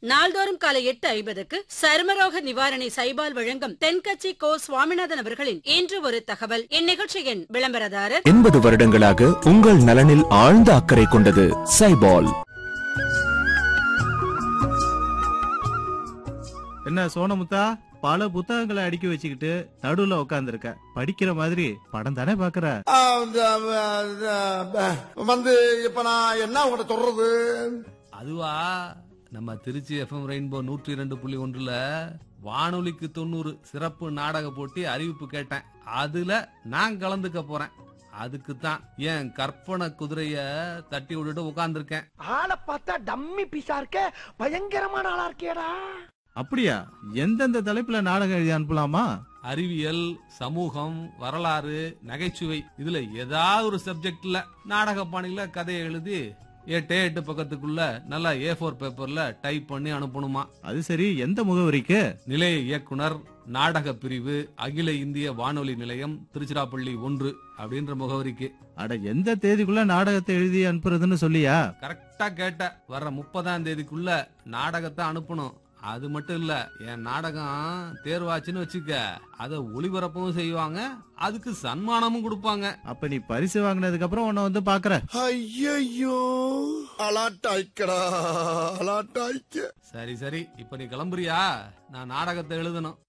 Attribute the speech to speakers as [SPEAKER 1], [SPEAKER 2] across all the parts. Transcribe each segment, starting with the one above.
[SPEAKER 1] நாள்தோறும் காலை எட்டு ஐம்பதுக்கு சருமரோக நிவாரணி சைபால் வழங்கும் தென்கட்சி கோ சுவாமிநாதன் அவர்களின் இன்று ஒரு தகவல் இந்நிகழ்ச்சியின் விளம்பரதாரர்
[SPEAKER 2] எண்பது வருடங்களாக உங்கள் நலனில் ஆழ்ந்த அக்கறை கொண்டது சைபால்
[SPEAKER 3] என்ன சோனமுத்தா பல புத்தகங்களை அடுக்கி வச்சுக்கிட்டு நடுவுல உட்காந்துருக்க படிக்கிற மாதிரி படம் தானே பாக்குற
[SPEAKER 4] ஆ, இந்த, இந்த, இந்த, வந்து இப்ப நான் என்ன உங்கள்கிட்ட சொல்றது
[SPEAKER 5] அதுவா நம்ம திருச்சி எஃப்எம் ரெயின்போ நூற்றி இரண்டு புள்ளி ஒன்றுல வானொலிக்கு தொண்ணூறு சிறப்பு நாடக போட்டி அறிவிப்பு கேட்டேன் அதுல நான் கலந்துக்க போறேன் அதுக்கு தான் என் கற்பனை குதிரைய தட்டி விட்டுட்டு உட்கார்ந்திருக்கேன்
[SPEAKER 6] ஆளை பார்த்தா டம்மி பீஸா இருக்க பயங்கரமான ஆளா இருக்கேடா
[SPEAKER 3] அப்படியா எந்தெந்த தலைப்புல நாடகம் எழுதி அனுப்பலாமா
[SPEAKER 5] அறிவியல் சமூகம் வரலாறு நகைச்சுவை இதுல ஏதாவது ஒரு சப்ஜெக்ட்ல நாடக பாணியில கதையை எழுதி எட்டே எட்டு பக்கத்துக்குள்ள நல்லா ஏ ஃபோர் பேப்பர்ல டைப் பண்ணி அனுப்பணுமா
[SPEAKER 3] அது சரி எந்த முகவரிக்கு
[SPEAKER 5] நிலைய இயக்குனர் நாடக பிரிவு அகில இந்திய வானொலி நிலையம் திருச்சிராப்பள்ளி ஒன்று அப்படின்ற முகவரிக்கு
[SPEAKER 3] அட எந்த தேதிக்குள்ள நாடகத்தை எழுதி அனுப்புறதுன்னு சொல்லியா
[SPEAKER 5] கரெக்டா கேட்ட வர்ற முப்பதாம் தேதிக்குள்ள நாடகத்தை அனுப்பணும் அது மட்டும் இல்ல என் நாடகம் தேர்வாச்சுன்னு வச்சுக்க அதை ஒளிபரப்பவும் செய்வாங்க அதுக்கு சன்மானமும் கொடுப்பாங்க
[SPEAKER 3] அப்ப நீ பரிசு வாங்கினதுக்கு அப்புறம் உன்னை வந்து பாக்குற
[SPEAKER 4] ஐயோ அலாட்டாய்க்கடா அலாட்டாய்க்க
[SPEAKER 5] சரி சரி இப்ப நீ கிளம்புறியா நான் நாடகத்தை எழுதணும்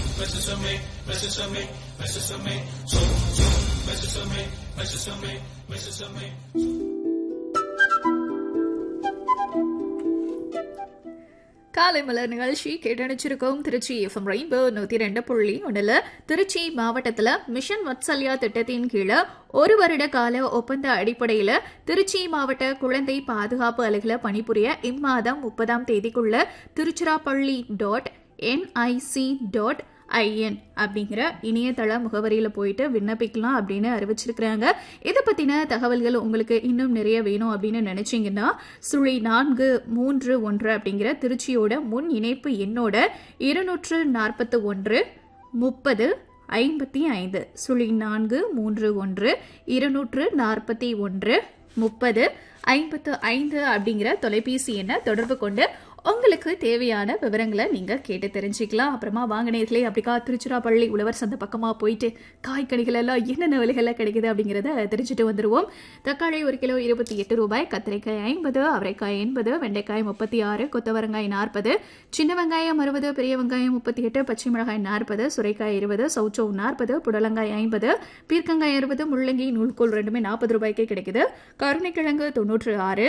[SPEAKER 7] காலை மலர் நிகழ்ச்சி கேட்டணிச்சிருக்கோம் திருச்சி எஃப்எம் ரெயின்போ நூத்தி ரெண்டு புள்ளி ஒண்ணுல திருச்சி மாவட்டத்துல மிஷன் வத்சல்யா திட்டத்தின் கீழே ஒரு வருட கால ஒப்பந்த அடிப்படையில திருச்சி மாவட்ட குழந்தை பாதுகாப்பு அலுவல பணிபுரிய இம்மாதம் முப்பதாம் தேதிக்குள்ள Tiruchirappalli dot NIC dot IN அப்படிங்கிற இணையதள முகவரியில போயிட்டு விண்ணப்பிக்கலாம் அப்படின்னு அறிவிச்சிருக்கிறாங்க இதை பத்தின தகவல்கள் உங்களுக்கு இன்னும் நிறைய வேணும் அப்படின்னு நினைச்சீங்கன்னா சுழி நான்கு மூன்று ஒன்று அப்படிங்கிற திருச்சியோட முன் இணைப்பு எண்ணோட இருநூற்று நாற்பத்து ஒன்று முப்பது ஐம்பத்தி ஐந்து சுழி நான்கு மூன்று ஒன்று இருநூற்று நாற்பத்தி ஒன்று முப்பது ஐம்பத்து ஐந்து அப்படிங்கிற தொலைபேசி எண்ணை தொடர்பு கொண்டு உங்களுக்கு தேவையான விவரங்களை நீங்க கேட்டு தெரிஞ்சுக்கலாம் அப்புறமா வாங்கினீர்களே அப்படிக்கா திருச்சிராப்பள்ளி உழவர் சந்தை பக்கமா போயிட்டு காய்கனிகள் எல்லாம் என்னென்ன விலைகள்லாம் கிடைக்குது அப்படிங்கிறத தெரிஞ்சுட்டு வந்துருவோம் தக்காளி ஒரு கிலோ இருபத்தி எட்டு ரூபாய் கத்திரிக்காய் ஐம்பது அவரைக்காய் எண்பது வெண்டைக்காய் முப்பத்தி ஆறு கொத்தவரங்காய் நாற்பது சின்ன வெங்காயம் அறுபது பெரிய வெங்காயம் முப்பத்தி எட்டு பச்சை மிளகாய் நாற்பது சுரைக்காய் இருபது சௌச்சோ நாற்பது புடலங்காய் ஐம்பது பீர்க்கங்காய் அறுபது முள்ளங்கி நூல்கோல் ரெண்டுமே நாற்பது ரூபாய்க்கே கிடைக்குது கருணைக்கிழங்கு தொண்ணூற்று ஆறு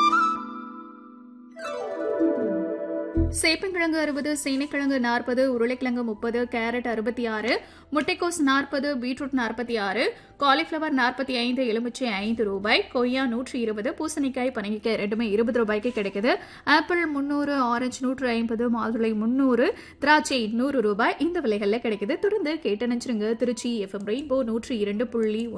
[SPEAKER 7] சேப்பங்கிழங்கு அறுபது சேனைக்கிழங்கு நாற்பது உருளைக்கிழங்கு முப்பது கேரட் அறுபத்தி ஆறு முட்டைக்கோஸ் நாற்பது பீட்ரூட் நாற்பத்தி ஆறு காலிஃப்ளவர் நாற்பத்தி ஐந்து எலுமிச்சை ஐந்து ரூபாய் கொய்யா நூற்றி இருபது பூசணிக்காய் பனங்கிக்காய் ரெண்டுமே இருபது ரூபாய்க்கு கிடைக்குது ஆப்பிள் முந்நூறு ஆரஞ்சு நூற்று ஐம்பது மாதுளை முந்நூறு திராட்சை நூறு ரூபாய் இந்த விலைகளில் கிடைக்குது தொடர்ந்து கேட்டு நினைச்சிருங்க திருச்சி எஃப்எம் ரெயின்போ நூற்றி இரண்டு புள்ளி